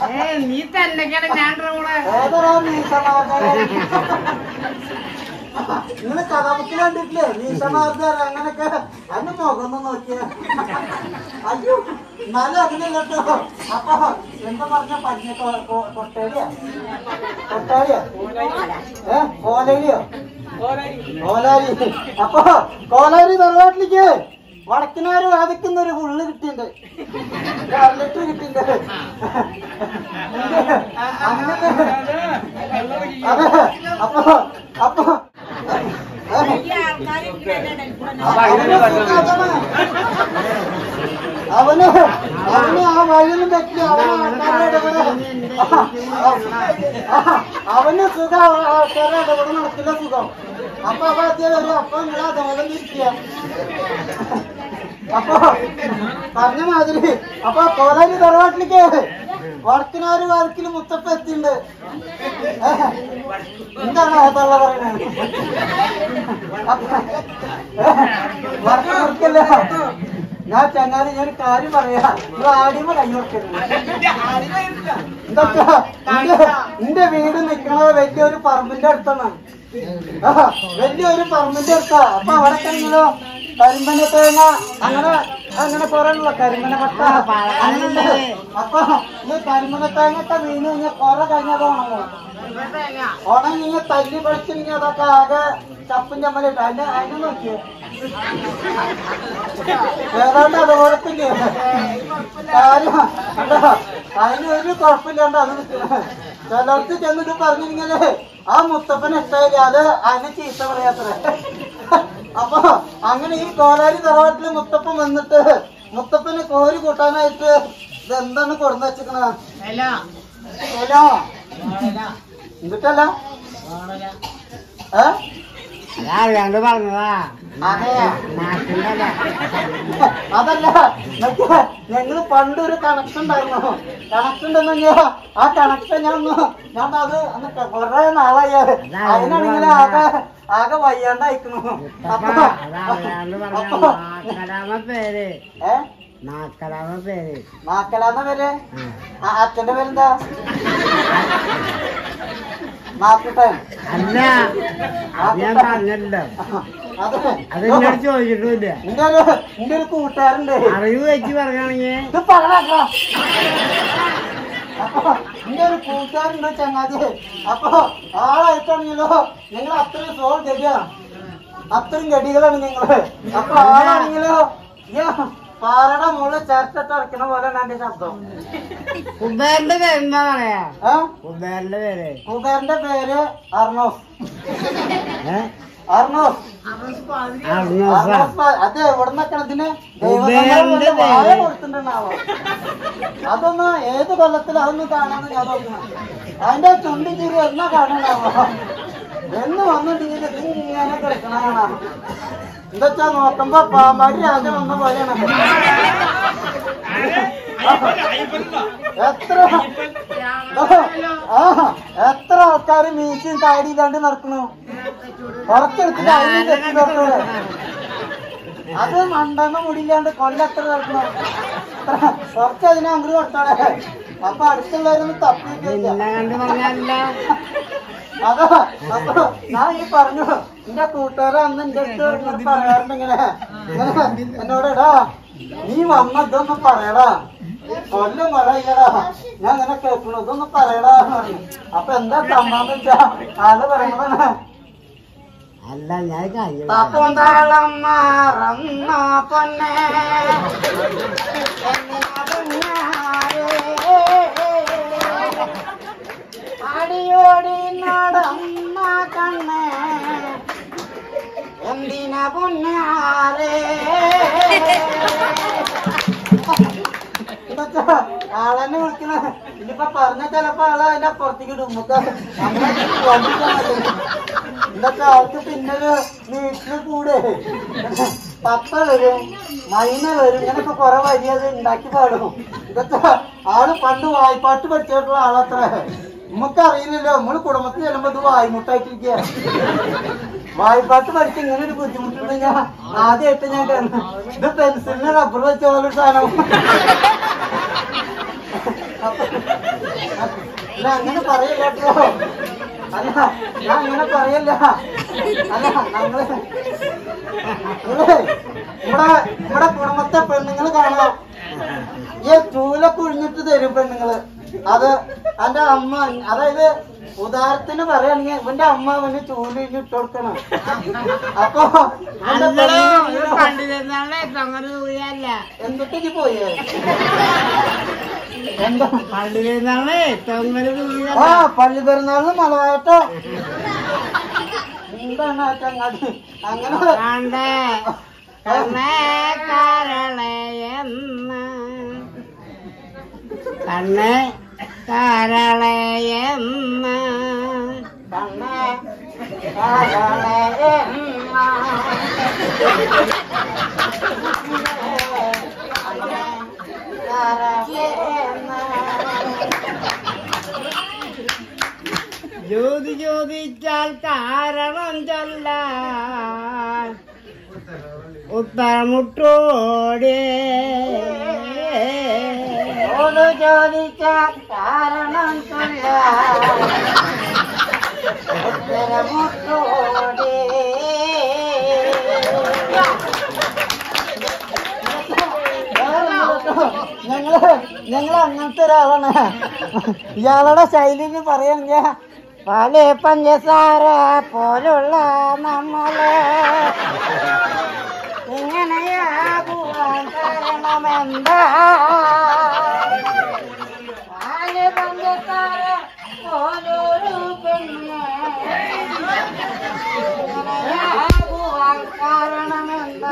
ഏ നീ തന്നെക്കാണ് ഞാൻ കൂടെ ഏതൊരാ മീശമാർദ്ദാരൻ നിങ്ങള് കഥാബുക്കിൽ കണ്ടിട്ടില്ലേ മീശമാർദ്ദാരൻ അങ്ങനൊക്കെ അതിന്റെ മുഖം ഒന്ന് നോക്കിയ അയ്യോ എന്നാലും അതിനല്ല കേട്ടോ അപ്പൊ എന്താ പറഞ്ഞ പഞ്ഞ കൊട്ടേലിയാ കൊട്ടാലിയാ ഏ കോലയിലിയോ കോലാരി അപ്പൊ കോലാരി തറവാട്ടിലേക്ക് വടക്കിനാര് വാദിക്കുന്ന ഒരു ഫുള്ള് കിട്ടിണ്ട് ഒരു അര ലിറ്റർ കിട്ടിണ്ട് അങ്ങനെ അതെ അപ്പൊ അപ്പൊ അവന് അവന് ആ വഴിയൊന്നും പറ്റില്ല അവന് ആൾക്കാരുടെ ഇടപെടൽ അവന് സുഖം ആൾക്കാരുടെ ഇടപെടൽ നടക്കില്ല സുഖം അപ്പൊ അവ അത്യാവശ്യം വരും അപ്പൊ നിങ്ങൾ അതോളം ഇരിക്കുക അപ്പൊ പറഞ്ഞ മാതിരി അപ്പൊ കോലാരി തറവാട്ടിലേക്ക് വടക്കിനാര് വാർക്കില് മുത്തപ്പ എത്തിണ്ട് എന്താണ് ആ തള്ള പറയണത് വടക്ക് മുറിക്കല്ല ഞാൻ ചങ്ങാതി ഞാൻ ഒരു കാര്യം പറയാ ഇത് ആദ്യമേ കൈ കൊടുക്കരുത് എന്തൊക്കെ എന്റെ വീട് നിൽക്കുന്നത് വലിയൊരു പറമ്പിന്റെ അടുത്താണ് ആ, വലിയൊരു പറമ്പിന്റെ അടുത്താ അപ്പൊ അവിടെ കഴിഞ്ഞല്ലോ കരിമ്പന തേങ്ങ അങ്ങനെ അങ്ങനെ കുറെ ഉള്ള കരിമ്പന പട്ട അങ്ങനെയുണ്ട് അപ്പൊ ഈ കരിമ്പന തേങ്ങ ഒക്കെ വീണ് കഴിഞ്ഞാൽ കുറെ കഴിഞ്ഞാൽ ഉണങ്ങും ഉണങ്ങി ഇങ്ങനെ തല്ലി പറിച്ചിങ്ങനെ അതൊക്കെ ആകെ ചപ്പും ചമ്മലിട്ട് അതിന്റെ അതിനെ നോക്കിയേ ഏതാണ്ട് അതുപോലെ തന്നെ കാര്യം കണ്ടോ? അതിന് ഒരു കുഴപ്പമില്ലാണ്ട് അത് നിൽക്കുന്നത് ചിലർക്ക് ചെന്നിട്ട് പറഞ്ഞിങ്ങനെ ആ മുത്തപ്പൻ ഇഷ്ടമില്ല അത് അതിനെ ചീത്ത പറയാത്ര അപ്പൊ അങ്ങനെ ഈ കോലാരി തറവാട്ടില് മുത്തപ്പൻ വന്നിട്ട് മുത്തപ്പന് കോരി കൂട്ടാനായിട്ട് ഇതെന്താണ് കൊടുന്ന് വെച്ചിക്കണ ഹലോ ഹലോ എന്നിട്ടല്ല ഏ അറിയാണ്ട് പറഞ്ഞതാ അതെ നാട്ടിലല്ല അതല്ല മറ്റേ ഞങ്ങള് പണ്ട് ഒരു കണക്ഷൻ ഉണ്ടായിരുന്നു കണക്ഷൻ ഉണ്ടെന്ന് പറഞ്ഞാ ആ കണക്ഷൻ ഞാൻ ഒന്ന് ഞാൻ അത് അന്ന് കുറെ നാളായി അത്. അതിനാണെങ്കിൽ ആകെ ആകെ വയ്യാണ്ടായിക്കണു അപ്പൊ അതറിയാണ്ട് പറഞ്ഞ അപ്പൊ നാക്കലാമ പേര് ഏ നാക്കലാമ പേര് മാക്കലാന്ന പേര് ആ, അച്ഛന്റെ പേരെന്താ മാക്കുട്ടൻ അല്ല അത് ഞാൻ പറഞ്ഞല്ലോ അതെ അത് എന്നോട് ചോദിച്ചിട്ടില്ല എന്റെ ഒരു എന്റെ ഒരു കൂട്ടുകാരുണ്ട് അറിവ് വെച്ച് പറയുകയാണെങ്കിൽ ഇത് പകലാക്കോ അപ്പൊ എന്റെ ഒരു കൂട്ടുകാരുണ്ട് ചങ്ങാതി അപ്പൊ ആളായിട്ടാണെങ്കിലോ നിങ്ങൾ അത്രയും സോൾ ഗഡിയാ അത്രയും ഗഡികളാണ് നിങ്ങള് അപ്പൊ ആളാണെങ്കിലോ ഞാൻ പാറയുടെ മുകളിൽ ചേർത്തിട്ട് അടക്കണ പോലെയാണ് എന്റെ ശബ്ദം കുബേറിന്റെ പേര് എന്താ പറയാ ഏ കുബേറിന്റെ പേര് കൂട്ടുകാരന്റെ പേര് അർണോസ് ഏ അർണോസ് അറുന്നൂസ അർണോസ് പ- അത് എവിടുന്നൊക്കെ ഇതിന് ഉബേറിന്റെ വായ പേര്. കൊടുത്തിട്ടുണ്ടാവോ അതൊന്ന് ഏത് കൊല്ലത്തിൽ അതൊന്ന് കാണാന്ന് ഞാൻ നോക്കണം അതിന്റെ ചുണ്ടി ചിരി എന്നാ കാണണാവോ എന്ന് വന്നിട്ട് ഇങ്ങനെ കിടക്കണ കാണാം എന്താ നോക്കുമ്പോ പാമ്പാടി രാജ വന്ന പോലെയാണ് എത്ര ആ എത്ര ആൾക്കാര് മീശയും താടി ഇല്ലാണ്ട് നടക്കണു കുറച്ചെടുത്തിട്ട് അതിന് തെറ്റി നോക്കൂടെ അത് മണ്ടെണ്ണ മുടിയില്ലാണ്ട് കൊല്ലത്ര നടക്കണു കുറച്ച് അതിനെ അങ്ങോട്ട് കൊടുത്തോടെ അപ്പൊ അടുത്തുള്ളവരൊന്നും തപ്പിയിട്ടില്ല നിന്നെ കണ്ട് പറഞ്ഞല്ല അതാ അപ്പൊ ഞാൻ ഈ പറഞ്ഞു എന്റെ കൂട്ടുകാരെ അന്ന് എന്റെ അടുത്ത് ഇങ്ങനെ പറയാറുണ്ട് ഇങ്ങനെ ഇങ്ങനെ എന്നോട് എടാ നീ വന്ന ഇതൊന്നും പറയടാ കൊല്ലം പറയടാ ഞാൻ ഇങ്ങനെ കേൾക്കണു ഇതൊന്നും പറയടാ എന്ന് പറഞ്ഞു അപ്പൊ എന്താ സംഭവം വെച്ചാ ആള് പറയണതാണ് അല്ല ഞാൻ കാര്യം തപ്പുന്തളം മറന്ന പൊന്നെ അടിയോടി നടന്ന കണ്ണേ എന്തിന പൊന്നാരേ ഇതൊക്കെ ആളെന്നെ വിളിക്കണ ഇനിയിപ്പൊ പറഞ്ഞ ചിലപ്പോ ആളെ അതിന്റെ അപ്പുറത്തേക്ക് ഇടും നമുക്ക് അങ്ങനെ വണ്ടിക്കാൻ പറ്റില്ല. ഇതൊക്കെ ആൾക്ക് പിന്നൊരു വീട്ടില് കൂടെ പപ്പ വരും മൈന വരും ഇങ്ങനൊക്കെ കുറെ വരി അത് ഉണ്ടാക്കി പാടും ഇതൊക്കെ ആള് പണ്ട് വായ്പാട്ട് പഠിച്ചിട്ടുള്ള ആളത്ര നമുക്ക് അറിയില്ലല്ലോ നമ്മള് കുടുംബത്തിൽ ചെല്ലുമ്പോ ഇത് വായ്മുട്ടായിട്ടിരിക്കുക വായ്പാട്ട് പഠിച്ച് ഇങ്ങനെ ഒരു ബുദ്ധിമുട്ടുണ്ട് ഞാൻ ആദ്യമായിട്ട് ഞാൻ കാണുന്നു ഇത് പെൻസിലിന് റബ്ബർ വെച്ച പോലെ ഒരു സാധനം അപ്പൊ അല്ല അങ്ങനെ പറയല്ല കേട്ടോ അല്ല ഞാൻ അങ്ങനെ പറയല്ല അല്ല ഞങ്ങള് നിങ്ങള് ഇവിടെ ഇവിടെ കുടുംബത്തെ പെണ്ണുങ്ങൾ കാണാം ഈ ചൂലൊക്കെ ഒഴിഞ്ഞിട്ട് തരും പെണ്ണുങ്ങള് അത് എന്റെ അമ്മ അതായത് ഉദാഹരണത്തിന് പറയുകയാണെങ്കിൽ ഇവന്റെ അമ്മ അവന് ചൂലിട്ട് കൊടുക്കണം അപ്പൊ ഇവന്റെ പെണ്ണിന് പണ്ടിരുന്നാളെ തൊങ്ങറ് തൂയല്ല എന്തൊക്കെ പോയേ എന്താ പണ്ടിരുന്നാളെ തൊങ്ങറ് തൂയ ആ പള്ളി പെരുന്നാളിന് മലവാട്ടോ എന്താണ് ആ ചങ്ങാതി അങ്ങനെ കണ്ടേ കണ്ണേ കരളയെന്ന കണ്ണേ കരളയെന്ന കണ്ണേ കാരണേയെന്ന. ജ്യോതി ചോദിച്ചാൽ കാരണം ചൊല്ലാൻ ഉത്തരമുട്ടോടെ ഓട് ചോദിച്ചാൽ കാരണം ചൊല്ലാൻ ഉത്തരമുട്ടോടെ. ഞങ്ങള് ഞങ്ങള് അങ്ങനത്തെ ഒരാളാണ് ഇയാളുടെ ശൈലി എന്ന് പറയാണെങ്കിൽ പല പഞ്ചസാര പോലുള്ള നമ്മള് ഇങ്ങനെയാകുവാൻ കാരണമെന്താ പാല് പഞ്ചസാര പോലൊരു പെണ്ണ് ഇങ്ങനെയാകുവാൻ കാരണമെന്താ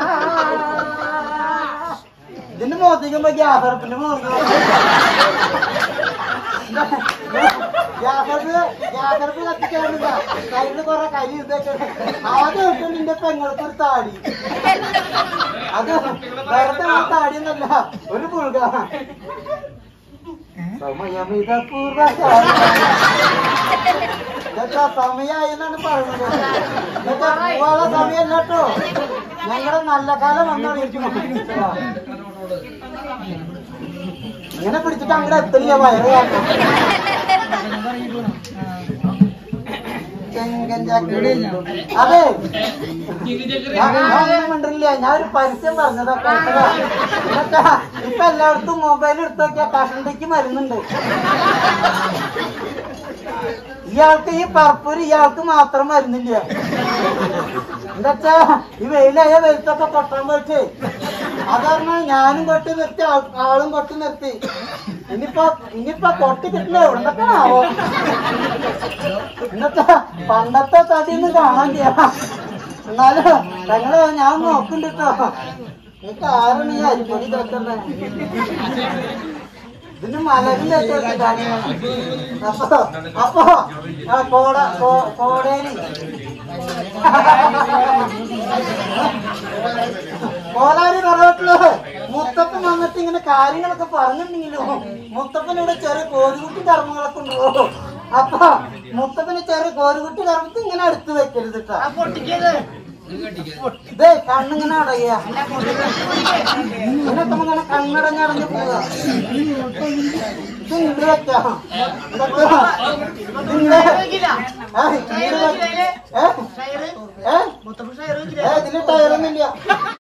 ഇതിന്റെ മോത്തിക്കുമ്പോ ഗ്യാസർപ്പിന്റെ മോർന്ന് ഗ്യാസർപ്പ് ഗ്യാസർപ്പ് കത്തിക്കാനില്ല കയ്യില് കൊറേ കൈ ഇതൊക്കെ ആദ്യം ഇട്ടു നിന്റെ പെങ്ങൾക്ക് ഒരു താടി അത് വെറുതെ ആ താടി എന്നല്ല ഒരു പുഴുക സമയമിതപൂർവ ഇതൊക്കെ സമയായി എന്നാണ് പറയുന്നത് ഇതൊക്കെ പോവാനുള്ള സമയമല്ല കേട്ടോ ഞങ്ങളുടെ നല്ല കാലം വന്നറിയിക്കും ഇങ്ങനെ പിടിച്ചിട്ട് അങ്ങോട്ട് എത്തില്ല വയറ് കാരണം ചെങ്കൻ ചാക്കരി. അതെ ഞാൻ ഞാനൊന്നും മിണ്ടില്ല ഞാൻ ഒരു പരസ്യം പറഞ്ഞതാ കേട്ടതാ ഇതൊക്കെ ഇപ്പൊ എല്ലായിടത്തും മൊബൈൽ എടുത്ത് നോക്കിയാ കഷണ്ടിക്ക് മരുന്നുണ്ട് ഇയാൾക്ക് ഈ പർപ്പൂര് ഇയാൾക്ക് മാത്രം മരുന്നില്ല എന്താച്ചാ ഈ വെയിലായ വെയിലത്തൊക്കെ കൊട്ടാൻ പോയിട്ട് അതാണ് ഞാനും കൊട്ടി നിർത്തി ആൾ- ആളും കൊട്ടി നിർത്തി ഇനിയിപ്പോ ഇനിയിപ്പോ കൊട്ടി കിട്ടില്ല എവിടെക്കാണാവോ ഇന്നത്തെ പണ്ടത്തെ തടിയൊന്നും കാണാൻ ചെയ്യാം എന്നാലും ഞങ്ങള് ഞാൻ നോക്കുന്നുണ്ട് കേട്ടോ നിങ്ങൾക്ക് ആരാണ് ഈ അരിപ്പൊടി തേക്കുന്നത് ഇതിന് മലരിന്റെ അപ്പൊ അപ്പൊ ആ കോട കോ- കോടേരി കോലാരി പറവട്ടില് മുത്തപ്പൻ വന്നിട്ട് ഇങ്ങനെ കാര്യങ്ങളൊക്കെ പറഞ്ഞിട്ടുണ്ടെങ്കിലും മുത്തപ്പനിവിടെ ചെറിയ കോരുകുട്ടി കർമ്മങ്ങളൊക്കെ ഉണ്ടോ അപ്പൊ മുത്തപ്പന് ചെറിയ കോരുകുട്ടി കർമ്മത്തിൽ ഇങ്ങനെ അടുത്ത് വെക്കരുത് കേട്ടോ ഇതേ കണ്ണിങ്ങനെ അടയ്യ ഇങ്ങനെ ഇങ്ങനെ കണ്ണടഞ്ഞടഞ്ഞ് പോവുക ഇത് ഇങ്ങട് വെക്കാം ഇതൊക്കെ ഇതിന്റെ ഏ, ഇങ്ങട് വെ- ഏ? ഏ? ഏ, ഇതില് ടയറൊന്നുമില്ല